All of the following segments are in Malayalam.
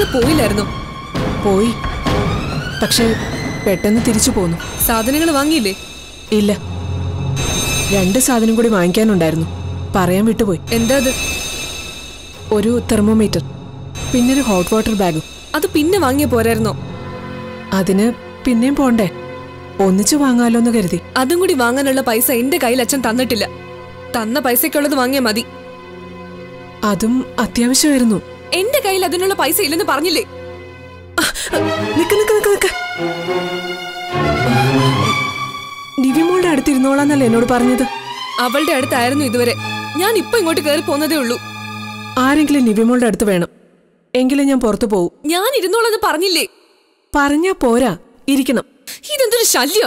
നിങ്ങൾ പോയില്ലായിരുന്നോ പോയി പക്ഷേ പെട്ടെന്ന് തിരിച്ചു പോന്നു സാധനങ്ങൾ വാങ്ങിയില്ലേ ഇല്ല രണ്ട് സാധനം കൂടി വാങ്ങിക്കാനുണ്ടായിരുന്നു പറയാൻ വിട്ടുപോയി എന്താ അത് ഒരു തെർമോമീറ്റർ പിന്നെ ഒരു ഹോട്ട് വാട്ടർ ബാഗും അത് പിന്നെ വാങ്ങിയ പോരായിരുന്നോ അതിന് പിന്നെയും പോണ്ടേ ഒന്നിച്ചു വാങ്ങാലോ എന്ന് കരുതി അതും കൂടി വാങ്ങാനുള്ള പൈസ എന്റെ കയ്യിൽ അച്ഛൻ തന്നിട്ടില്ല തന്ന പൈസക്കുള്ളത് വാങ്ങിയാ മതി അതും അത്യാവശ്യമായിരുന്നു എന്റെ കയ്യിൽ അതിനുള്ള പൈസ ഇല്ലെന്ന് പറഞ്ഞില്ലേ നിക്ക് നിക്ക് നിക്ക് നിക്ക് നിവിമോളുടെ അടുത്തിരുന്നോളാന്നല്ലേ എന്നോട് പറഞ്ഞത് അവളുടെ അടുത്തായിരുന്നു ഇതുവരെ ഞാൻ ഇപ്പൊ ഇങ്ങോട്ട് കയറി പോന്നതേ ഉള്ളൂ ആരെങ്കിലും നിവിമോളുടെ അടുത്ത് വേണം എങ്കിലും ഞാൻ പുറത്തു പോവും ഞാൻ ഇരുന്നോളെന്ന് പറഞ്ഞില്ലേ പറഞ്ഞാ പോരാ ഇരിക്കണം ഇതെന്തൊരു ശല്യ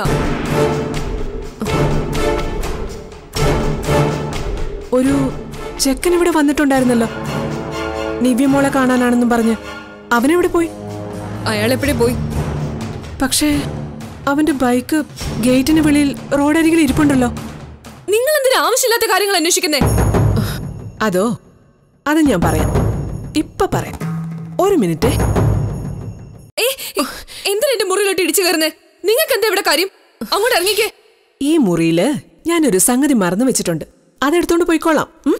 ഒരു ചെക്കൻ ഇവിടെ വന്നിട്ടുണ്ടായിരുന്നല്ലോ നിവ്യമോളെ കാണാനാണെന്നും പറഞ്ഞ് അവനെവിടെ പോയി അയാൾ എപ്പോഴേ പോയി പക്ഷേ അവന്റെ ബൈക്ക് ഗേറ്റിന് വെളിയിൽ റോഡരികിൽ ഇരിപ്പുണ്ടല്ലോ നിങ്ങൾ എന്തിനാ ആവശ്യമില്ലാത്ത കാര്യങ്ങൾ അന്വേഷിക്കുന്നേ അതോ അത് ഞാൻ പറയാം ഇപ്പൊ പറയാം ഒരു മിനിറ്റ് ഏ ഏ, എന്തിനാ എന്റെ മുറിയിലോട്ട് ഇടിച്ചു കയറുന്നേ നിങ്ങൾക്ക് എന്താ ഇവിടെ കാര്യം അങ്ങോട്ട് ഇറങ്ങിക്കേ ഈ മുറിയില് ഞാനൊരു സംഗതി മറന്നു വെച്ചിട്ടുണ്ട് അതെടുത്തോണ്ട് പോയിക്കോളാം ഉം?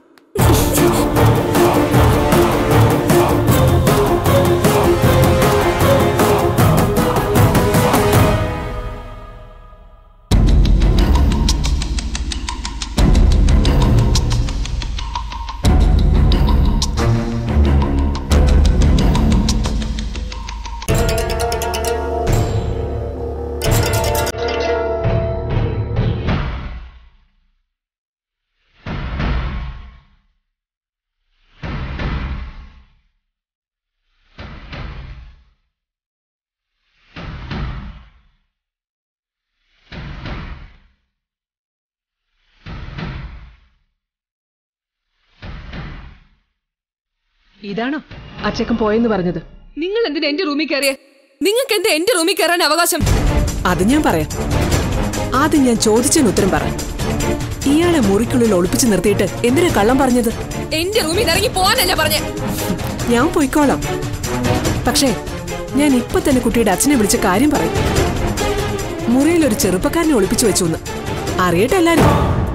ഇതാണോ അച്ചക്കൻ പോയെന്ന് പറഞ്ഞത് നിങ്ങൾ എന്തിനാ എന്റെ റൂമിൽ കയറിയേ നിങ്ങൾക്ക് എന്താ എന്റെ റൂമിൽ കയറാൻ അവകാശം അത് ഞാൻ പറയാം ആദ്യം ഞാൻ ചോദിച്ചതിന് ഉത്തരം പറ ഇയാളെ മുറിക്കുള്ളിൽ ഒളിപ്പിച്ച് നിർത്തിയിട്ട് എന്തിനാ കള്ളം പറഞ്ഞത് എന്റെ റൂമിൽ നിന്ന് ഇറങ്ങി പോവാനല്ല പറഞ്ഞേ ഞാൻ പോയിക്കോളാം പക്ഷേ ഞാൻ ഇപ്പൊ തന്നെ കുട്ടിയുടെ അച്ഛനെ വിളിച്ച കാര്യം പറയും മുറിയിൽ ഒരു ചെറുപ്പക്കാരനെ ഒളിപ്പിച്ചു വെച്ചു എന്ന് അറിയട്ടെ എല്ലാരും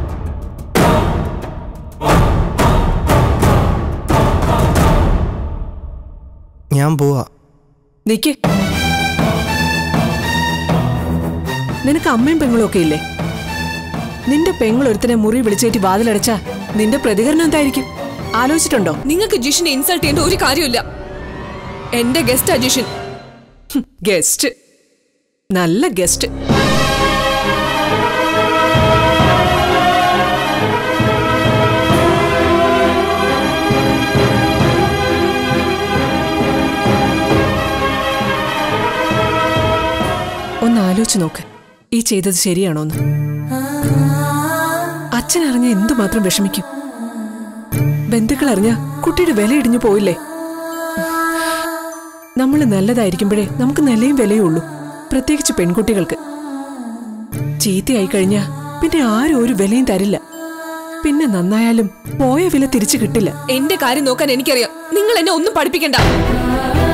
ഞാൻ പോവാ നിക്ക് നിനക്ക് അമ്മയും പെങ്ങളും ഒക്കെ ഇല്ലേ നിന്റെ പെങ്ങൾ ഒരുത്തനെ മുറി വിളിച്ചേറ്റി വാതിലടച്ചാ നിന്റെ പ്രതികരണം എന്തായിരിക്കും ആലോചിച്ചിട്ടുണ്ടോ നിങ്ങൾക്ക് ജിഷിനെ ഇൻസൾട്ട് ചെയ്യേണ്ട ഒരു കാര്യമില്ല എന്റെ ഗസ്റ്റ് ജിഷൻ ഗസ്റ്റ് നല്ല ഗസ്റ്റ് ഒന്ന് ആലോചിച്ച് നോക്ക് ഈ ചെയ്തത് ശരിയാണോന്ന് അച്ഛൻ അറിഞ്ഞ എന്തുമാത്രം വിഷമിക്കും ബന്ധുക്കൾ അറിഞ്ഞ കുട്ടിയുടെ വില ഇടിഞ്ഞു പോയില്ലേ നമ്മൾ നല്ലതായിരിക്കുമ്പോഴേ നമുക്ക് നിലയും വിലയും ഉള്ളൂ പ്രത്യേകിച്ച് പെൺകുട്ടികൾക്ക് ചീത്തയായി കഴിഞ്ഞാ പിന്നെ ആരും ഒരു വിലയും തരില്ല പിന്നെ നന്നായാലും പോയ വില തിരിച്ചു കിട്ടില്ല എന്റെ കാര്യം നോക്കാൻ എനിക്കറിയാം നിങ്ങൾ എന്നെ ഒന്നും പഠിപ്പിക്കണ്ട